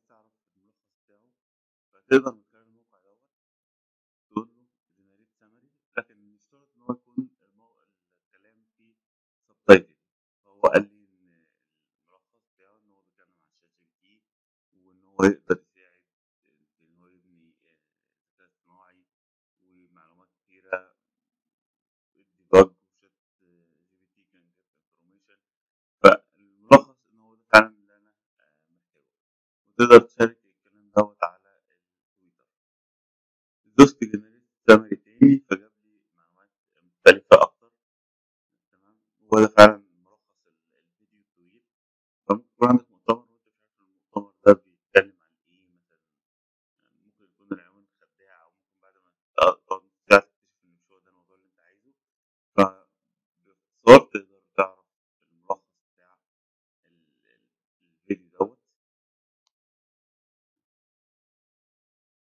تعرف الملخص بتاعه فتقدر من خلال الموقع دوت تقول له generate summary لكن يشترط إن هو يكون المو... الكلام فيه سبتايتل فهو قال لي إن الملخص بتاعه إن هو بيتكلم عن شات جي بي تي وإن هو يقدر يساعد إن هو يبني ذكاء اصطناعي ومعلومات كتيرة الديباج وشات جي بي تي كان جاب انفورميشن فالملخص إن هو ده فعلا اللي أنا محتاجه وتقدر تشارك الكلام دوت على التويتر دوست جنريت سمري تاني فجاب لي معلومات مختلفة أكتر تمام هو ده فعلا ملخص الفيديو الطويل فممكن يكون عندك مؤتمر وأنت مش عارف المؤتمر ده بيتكلم عن إيه مثلا ممكن يكون العنوان خداع أو ممكن بعد ما تقعد ساعة تكتشف إن مش هو ده الموضوع اللي أنت عايزه فباختصار تقدر تعرف الملخص بتاع الفيديو دوت